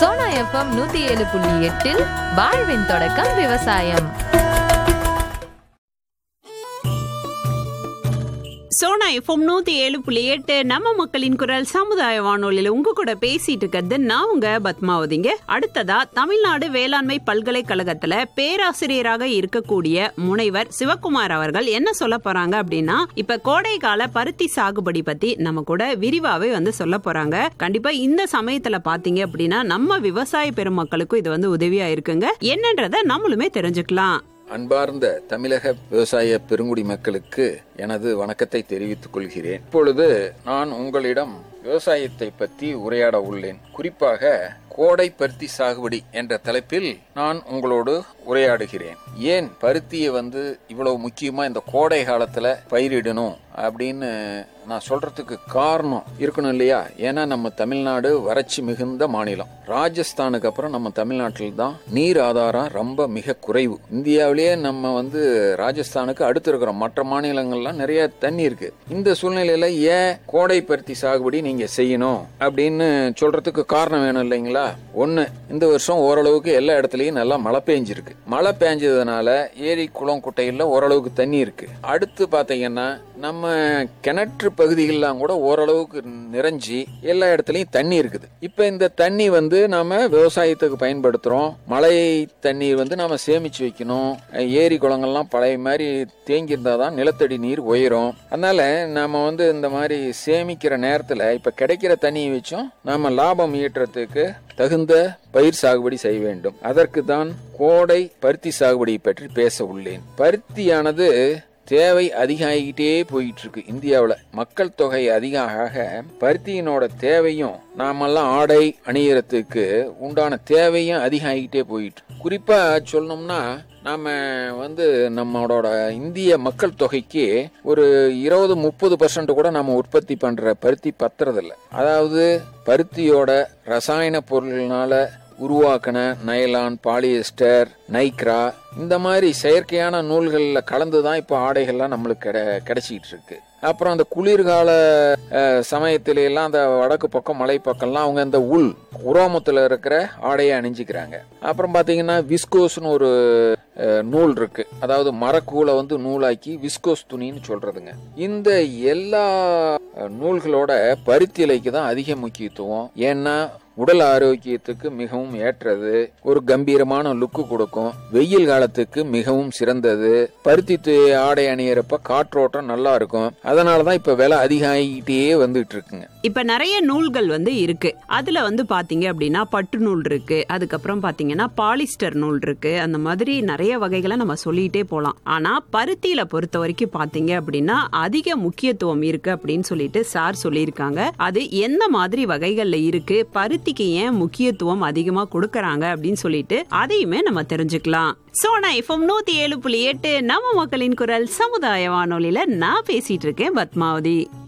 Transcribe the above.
Sona FM நூத்தி ஏழு புள்ளி எட்டில் வாழ்வின் தொடக்கம் விவசாயம் சோனா எஃப்எம் நூத்தி ஏழு புள்ளி எட்டு நம்ம மக்களின் குரல் சமுதாய வானொலியில உங்க கூட பேசிட்டு இருக்கிறது நான் உங்க பத்மாவதிங்க அடுத்ததா தமிழ்நாடு வேளாண்மை பல்கலைக்கழகத்துல பேராசிரியராக இருக்கக்கூடிய முனைவர் சிவகுமார் அவர்கள் என்ன சொல்ல போறாங்க அப்படின்னா இப்ப கோடை கால பருத்தி சாகுபடி பத்தி நம்ம கூட விரிவாவே வந்து சொல்ல போறாங்க கண்டிப்பா இந்த சமயத்துல பாத்தீங்க அப்படின்னா நம்ம விவசாய பெருமக்களுக்கும் இது வந்து உதவியா இருக்குங்க என்னன்றத நம்மளுமே தெரிஞ்சுக்கலாம் அன்பார்ந்த தமிழக விவசாய பெருங்குடி மக்களுக்கு எனது வணக்கத்தை தெரிவித்துக் கொள்கிறேன் இப்பொழுது நான் உங்களிடம் விவசாயத்தை பற்றி உரையாட உள்ளேன் குறிப்பாக கோடை பருத்தி சாகுபடி என்ற தலைப்பில் நான் உங்களோடு உரையாடுகிறேன் ஏன் பருத்தியை வந்து இவ்வளவு முக்கியமா இந்த கோடை காலத்துல பயிரிடணும் அப்படின்னு நான் சொல்றதுக்கு காரணம் இருக்கணும் இல்லையா ஏன்னா நம்ம தமிழ்நாடு வறட்சி மிகுந்த மாநிலம் ராஜஸ்தானுக்கு அப்புறம் நம்ம தமிழ்நாட்டில் தான் நீர் ஆதாரம் ரொம்ப மிக குறைவு இந்தியாவிலேயே நம்ம வந்து ராஜஸ்தானுக்கு அடுத்து இருக்கிறோம் மற்ற மாநிலங்கள்லாம் நிறைய தண்ணி இருக்கு இந்த சூழ்நிலையில ஏன் கோடை பருத்தி சாகுபடி நீங்க செய்யணும் அப்படின்னு சொல்றதுக்கு காரணம் வேணும் இல்லைங்களா ஒண்ணு இந்த வருஷம் ஓரளவுக்கு எல்லா இடத்துலயும் நல்லா மழை பெஞ்சிருக்கு மழை பெஞ்சதுனால ஏரி குளம் குட்டையில ஓரளவுக்கு தண்ணி இருக்கு அடுத்து பாத்தீங்கன்னா நம்ம கிணற்று பகுதிகள்லாம் கூட ஓரளவுக்கு நிறைஞ்சி எல்லா இடத்துலயும் தண்ணி இருக்குது இப்ப இந்த தண்ணி வந்து நாம விவசாயத்துக்கு பயன்படுத்துறோம் மழை தண்ணீர் வந்து நாம சேமிச்சு வைக்கணும் ஏரி குளங்கள்லாம் பழைய மாதிரி தேங்கி இருந்தாதான் நிலத்தடி நீர் உயரும் அதனால நாம வந்து இந்த மாதிரி சேமிக்கிற நேரத்துல இப்ப கிடைக்கிற தண்ணியை வச்சும் நாம லாபம் ஈட்டுறதுக்கு தகுந்த பயிர் சாகுபடி செய்ய வேண்டும் அதற்கு தான் கோடை பருத்தி சாகுபடியை பற்றி பேச உள்ளேன் பருத்தியானது தேவை அதிகமாகிட்டே போயிட்டு இருக்கு இந்தியாவில் மக்கள் தொகை அதிகம் ஆக பருத்தியினோட தேவையும் நாமெல்லாம் ஆடை அணியறதுக்கு உண்டான தேவையும் அதிகமாகிட்டே போயிட்டு குறிப்பா சொல்லணும்னா நாம வந்து நம்மளோட இந்திய மக்கள் தொகைக்கு ஒரு இருபது முப்பது பர்சன்ட் கூட நம்ம உற்பத்தி பண்ற பருத்தி பத்துறதில்ல அதாவது பருத்தியோட ரசாயன பொருள்னால உருவாக்கின நைலான் பாலியஸ்டர் நைக்ரா இந்த மாதிரி செயற்கையான நூல்கள்ல கலந்து தான் இப்போ ஆடைகள்லாம் நம்மளுக்கு கிடை கிடைச்சிட்டு இருக்கு அப்புறம் அந்த குளிர்கால சமயத்தில எல்லாம் அந்த வடக்கு பக்கம் மலை பக்கம்லாம் அவங்க இந்த உள் உரோமத்துல இருக்கிற ஆடையை அணிஞ்சுக்கிறாங்க அப்புறம் பாத்தீங்கன்னா விஸ்கோஸ்னு ஒரு நூல் இருக்கு அதாவது மரக்கூலை வந்து நூலாக்கி விஸ்கோஸ் துணின்னு சொல்றதுங்க இந்த எல்லா நூல்களோட பருத்தி இலைக்கு தான் அதிக முக்கியத்துவம் ஏன்னா உடல் ஆரோக்கியத்துக்கு மிகவும் ஏற்றது ஒரு கம்பீரமான லுக்கு கொடுக்கும் வெயில் காலத்துக்கு மிகவும் சிறந்தது பருத்தி ஆடை அணியறப்ப காற்றோட்டம் நல்லா இருக்கும் அதனாலதான் இப்ப விலை அதிகமாகிட்டே வந்துட்டு இருக்குங்க இப்ப நிறைய நூல்கள் வந்து இருக்கு அதுல வந்து பாத்தீங்க அப்படின்னா பட்டு நூல் இருக்கு அதுக்கப்புறம் பாத்தீங்கன்னா பாலிஸ்டர் நூல் இருக்கு அந்த மாதிரி நிறைய வகைகளை நம்ம சொல்லிட்டே போலாம் ஆனா பருத்தியில பொறுத்த வரைக்கும் பாத்தீங்க அப்படின்னா அதிக முக்கியத்துவம் இருக்கு அப்படின்னு சொல்லிட்டு சார் சொல்லியிருக்காங்க அது எந்த மாதிரி வகைகள்ல இருக்கு பருத்திக்கு ஏன் முக்கியத்துவம் அதிகமா கொடுக்கறாங்க அப்படின்னு சொல்லிட்டு அதையுமே நம்ம தெரிஞ்சுக்கலாம் சோனா எஃப்எம் நூத்தி ஏழு புள்ளி எட்டு நம்ம மக்களின் குரல் சமுதாய வானொலியில நான் பேசிட்டு இருக்கேன் பத்மாவதி